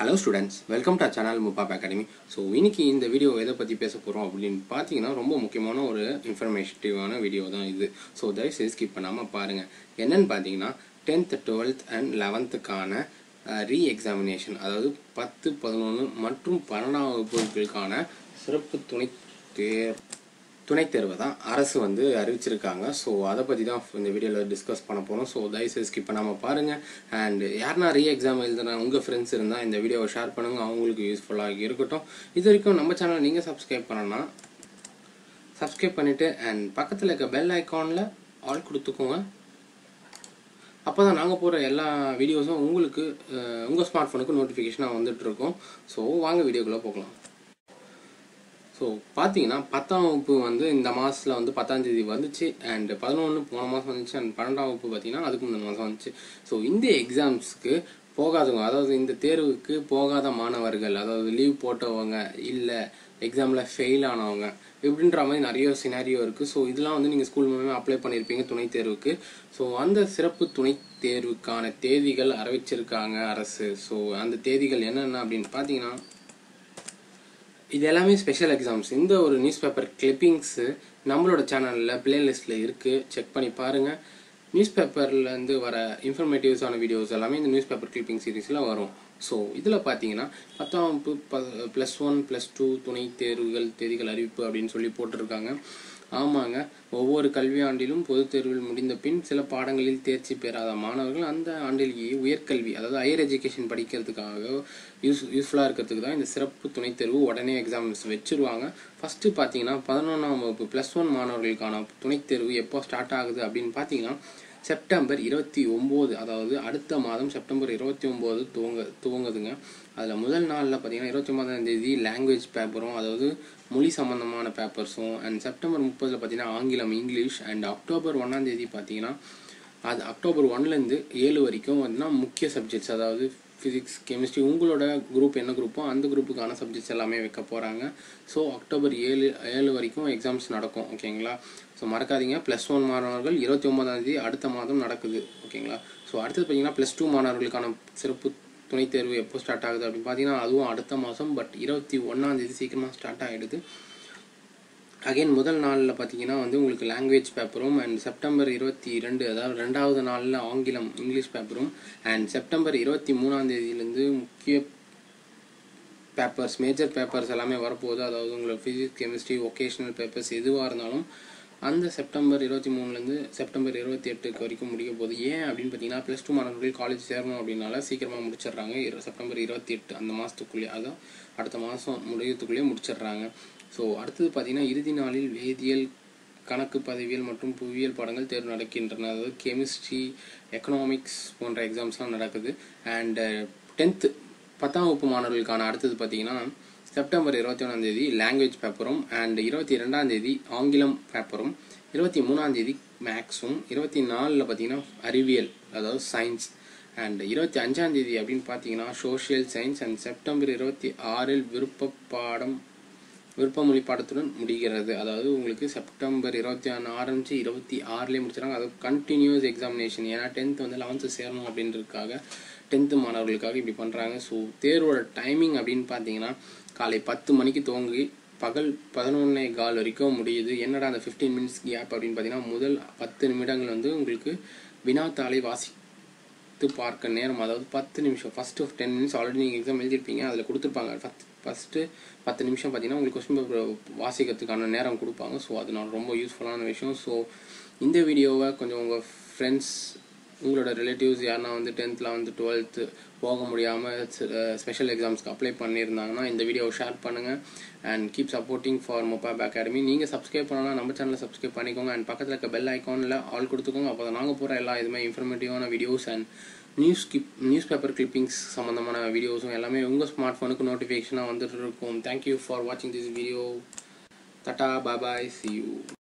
hello students welcome to channel முப்பாப் academy so இன்னைக்கு இந்த வீடியோ எதை பற்றி பேச போகிறோம் அப்படின்னு பார்த்தீங்கன்னா ரொம்ப முக்கியமான ஒரு இன்ஃபர்மேட்டிவான வீடியோ தான் இது ஸோ தயவுசெய்து ஸ்கிப் பண்ணாமல் பாருங்கள் என்னன்னு பார்த்தீங்கன்னா டென்த் டுவெல்த் அண்ட் லெவன்த்துக்கான ரீ எக்ஸாமினேஷன் அதாவது பத்து பதினொன்று மற்றும் பன்னெண்டாம் வகுப்புகளுக்கான சிறப்பு துணை தேர் துணைத் தேர்வை தான் அரசு வந்து அறிவிச்சிருக்காங்க ஸோ அதை பற்றி தான் இந்த வீடியோவில் டிஸ்கஸ் பண்ண போகிறோம் ஸோ தயவுசெய்து ஸ்கிப் பண்ணாமல் பாருங்கள் அண்ட் யாருனா ரீ எக்ஸாம் எழுதுனா உங்கள் ஃப்ரெண்ட்ஸ் இருந்தால் இந்த வீடியோவை ஷேர் பண்ணுங்கள் அவங்களுக்கு யூஸ்ஃபுல்லாக இருக்கட்டும் இது வரைக்கும் நம்ம சேனல் நீங்கள் சப்ஸ்கிரைப் பண்ணனா சப்ஸ்கிரைப் பண்ணிவிட்டு அண்ட் பக்கத்தில் இருக்க பெல் ஐக்கானில் ஆல் கொடுத்துக்கோங்க அப்போ தான் நாங்கள் போகிற எல்லா வீடியோஸும் உங்களுக்கு உங்கள் ஸ்மார்ட் ஃபோனுக்கு நோட்டிஃபிகேஷனாக வந்துட்டு இருக்கும் ஸோ வாங்க வீடியோக்குள்ளே போகலாம் ஸோ பார்த்தீங்கன்னா பத்தாம் வகுப்பு வந்து இந்த மாதத்தில் வந்து பத்தாம் தேதி வந்துச்சு அண்ட் பதினொன்று போன மாதம் வந்துச்சு அண்ட் பன்னெண்டாம் வகுப்பு பார்த்தீங்கன்னா அதுக்கு முந்தின மாதம் வந்துச்சு ஸோ இந்த எக்ஸாம்ஸ்க்கு போகாதவங்க அதாவது இந்த தேர்வுக்கு போகாத மாணவர்கள் அதாவது லீவ் போட்டவங்க இல்லை எக்ஸாமில் ஃபெயில் ஆனவங்க இப்படின்ற மாதிரி நிறைய சினாரியோ இருக்குது ஸோ இதெல்லாம் வந்து நீங்கள் ஸ்கூல் மூலமாக அப்ளை பண்ணியிருப்பீங்க துணைத் தேர்வுக்கு ஸோ அந்த சிறப்பு துணைத் தேர்வுக்கான தேதிகள் அறிவிச்சிருக்காங்க அரசு ஸோ அந்த தேதிகள் என்னென்ன அப்படின்னு பார்த்தீங்கன்னா இது எல்லாமே ஸ்பெஷல் எக்ஸாம்ஸ் இந்த ஒரு நியூஸ் பேப்பர் கிளிப்பிங்ஸு நம்மளோட சேனலில் பிளேலிஸ்ட்டில் இருக்குது செக் பண்ணி பாருங்கள் நியூஸ் பேப்பர்லேருந்து வர இன்ஃபர்மேட்டிவ்ஸான வீடியோஸ் எல்லாமே இந்த நியூஸ் பேப்பர் கிளிப்பிங் சீரீஸில் வரும் ஸோ இதில் பார்த்தீங்கன்னா பத்தாம் வகுப்பு ப ப்ளஸ் ஒன் ப்ளஸ் டூ துணை தேர்வுகள் தேதிகள் அறிவிப்பு அப்படின்னு சொல்லி போட்டிருக்காங்க ஆமாங்க ஒவ்வொரு கல்வியாண்டிலும் பொதுத் தேர்வில் முடிந்த பின் சில பாடங்களில் தேர்ச்சி பெறாத மாணவர்கள் அந்த ஆண்டிலேயே உயர்கல்வி அதாவது ஹையர் எஜுகேஷன் படிக்கிறதுக்காக யூஸ் யூஸ்ஃபுல்லாக இருக்கிறதுக்கு தான் இந்த சிறப்பு துணைத் தேர்வு உடனே எக்ஸாம்ஸ் வச்சுருவாங்க ஃபஸ்ட்டு பார்த்தீங்கன்னா பதினொன்றாம் வகுப்பு ப்ளஸ் ஒன் மாணவர்களுக்கான துணைத் தேர்வு எப்போ ஸ்டார்ட் ஆகுது அப்படின்னு பார்த்தீங்கன்னா செப்டம்பர் இருபத்தி ஒம்பது அதாவது அடுத்த மாதம் செப்டம்பர் இருபத்தி ஒம்பது துவங்க துவங்குதுங்க அதில் முதல் நாளில் பார்த்தீங்கன்னா இருபத்தி ஒன்பதாம் தேதி லாங்குவேஜ் பேப்பரும் அதாவது மொழி சம்மந்தமான பேப்பர்ஸும் அண்ட் செப்டம்பர் முப்பதில் பார்த்தீங்கன்னா ஆங்கிலம் இங்கிலீஷ் அண்ட் அக்டோபர் ஒன்றாம் தேதி பார்த்தீங்கன்னா அது அக்டோபர் ஒன்லேருந்து ஏழு வரைக்கும் பார்த்தீங்கன்னா முக்கிய சப்ஜெக்ட்ஸ் அதாவது ஃபிசிக்ஸ் கெமிஸ்ட்ரி உங்களோட குரூப் என்ன குரூப்போ அந்த குரூப்புக்கான சப்ஜெக்ட்ஸ் எல்லாமே வைக்க போகிறாங்க ஸோ அக்டோபர் ஏழு ஏழு வரைக்கும் எக்ஸாம்ஸ் நடக்கும் ஓகேங்களா ஸோ மறக்காதீங்க ப்ளஸ் ஒன் மாணவர்கள் இருபத்தி ஒன்பதாம் தேதி அடுத்த மாதம் நடக்குது ஓகேங்களா ஸோ அடுத்தது பார்த்தீங்கன்னா ப்ளஸ் டூ மாணவர்களுக்கான சிறப்பு துணைத் தேர்வு எப்போ ஸ்டார்ட் ஆகுது அப்படின்னு பார்த்தீங்கன்னா அதுவும் அடுத்த மாதம் பட் இருபத்தி ஒன்றாம் தேதி சீக்கிரமாக ஸ்டார்ட் ஆகிடுது அகைன் முதல் நாளில் பார்த்தீங்கன்னா வந்து உங்களுக்கு லாங்குவேஜ் பேப்பரும் அண்ட் செப்டம்பர் இருபத்தி ரெண்டு அதாவது ரெண்டாவது நாளில் ஆங்கிலம் இங்கிலீஷ் பேப்பரும் அண்ட் செப்டம்பர் இருபத்தி மூணாம் தேதியிலேருந்து முக்கிய பேப்பர்ஸ் மேஜர் பேப்பர்ஸ் எல்லாமே வரப்போகுது அதாவது உங்களுக்கு ஃபிசிக்ஸ் கெமிஸ்ட்ரி ஒகேஷ்னல் பேப்பர்ஸ் எதுவாக இருந்தாலும் அந்த செப்டம்பர் இருபத்தி மூணுலேருந்து செப்டம்பர் இருபத்தி எட்டுக்கு வரைக்கும் முடிக்க போகுது ஏன் அப்படின்னு பார்த்தீங்கன்னா ப்ளஸ் டூ மாணவர்கள் காலேஜ் சேரணும் அப்படின்னால சீக்கிரமாக முடிச்சிடுறாங்க செப்டம்பர் இருபத்தி எட்டு அந்த மாதத்துக்குள்ளேயே அதான் அடுத்த மாதம் முடியறதுக்குள்ளேயே முடிச்சிடுறாங்க ஸோ அடுத்தது பார்த்தீங்கன்னா இறுதி நாளில் வேதியியல் கணக்கு பதவியல் மற்றும் புவியியல் பாடங்கள் தேர்வு நடக்கின்றன அதாவது கெமிஸ்ட்ரி எக்கனாமிக்ஸ் போன்ற எக்ஸாம்ஸ்லாம் நடக்குது அண்ட் டென்த்து பத்தாம் வகுப்பு மாணவர்களுக்கான அடுத்தது பார்த்தீங்கன்னா செப்டம்பர் இருபத்தி ஒன்றாம் தேதி லாங்குவேஜ் பேப்பரும் அண்ட் இருபத்தி ரெண்டாம் தேதி ஆங்கிலம் பேப்பரும் இருபத்தி மூணாம் தேதி மேக்ஸும் இருபத்தி நாலில் பார்த்தீங்கன்னா அறிவியல் அதாவது சயின்ஸ் அண்ட் இருபத்தி அஞ்சாம் தேதி அப்படின்னு பார்த்தீங்கன்னா சோஷியல் சயின்ஸ் அண்ட் செப்டம்பர் இருபத்தி ஆறில் விருப்ப பாடம் விருப்பமொழி பாடத்துடன் முடிகிறது அதாவது உங்களுக்கு செப்டம்பர் இருபத்தி ஒன்று ஆரம்பிச்சு இருபத்தி ஆறுலேயே முடிச்சிடறாங்க அது கண்டினியூஸ் எக்ஸாமினேஷன் ஏன்னா டென்த் வந்து லெவன்த்து சேரணும் அப்படின்றதுக்காக டென்த்து மாணவர்களுக்காக இப்படி பண்ணுறாங்க ஸோ தேர்வோட டைமிங் அப்படின்னு பார்த்தீங்கன்னா காலை பத்து மணிக்கு துவங்கி பகல் பதினொன்னே கால் வரைக்கும் முடியுது என்னடா அந்த ஃபிஃப்டீன் மினிட்ஸ் கேப் அப்படின்னு பார்த்தீங்கன்னா முதல் பத்து நிமிடங்கள் வந்து உங்களுக்கு வினாத்தாளை வாசித்து பார்க்க நேரம் அதாவது பத்து நிமிஷம் ஃபஸ்ட்டு டென் மினிட்ஸ் ஆல்ரெடி நீங்கள் எக்ஸாம் எழுதிருப்பீங்க அதில் கொடுத்துருப்பாங்க ஃபஸ்ட் ஃபஸ்ட்டு பத்து நிமிஷம் பார்த்தீங்கன்னா உங்களுக்கு கொஸ்டின் பேப்பர் வாசிக்கிறதுக்கான நேரம் கொடுப்பாங்க ஸோ அது நான் ரொம்ப யூஸ்ஃபுல்லான விஷயம் ஸோ இந்த வீடியோவை கொஞ்சம் உங்கள் ஃப்ரெண்ட்ஸ் உங்களோட ரிலேட்டிவ்ஸ் யாருனா வந்து டென்த்தில் வந்து டுவெல்த்து போக முடியாமல் ஸ்பெஷல் எக்ஸாம்ஸ்க்கு அப்ளை பண்ணியிருந்தாங்கன்னா இந்த வீடியோவை ஷேர் பண்ணுங்கள் and keep supporting for mobile academy நீங்கள் சப்ஸ்கிரைப் பண்ணலாம் நம்ம சேனலை சப்ஸ்கிரைப் பண்ணிக்கோங்க அண்ட் பக்கத்தில் இருக்க பெல் ஐக்கானில் ஆல் கொடுத்துக்கோங்க அப்போ தான் நாங்கள் போகிற எல்லா இதுவுமே இன்ஃபர்மேட்டிவான வீடியோஸ் அண்ட் நியூஸ் கிப் நியூஸ் பேப்பர் கிளிப்பிங்ஸ் சம்மந்தமான வீடியோஸும் எல்லாமே உங்கள் ஸ்மார்ட் ஃபோனுக்கு நோட்டிஃபிகேஷனாக வந்துட்டு இருக்கும் தேங்க்யூ ஃபார் வாட்சிங் திஸ் வீடியோ தட்டா பாபாய் சி யூ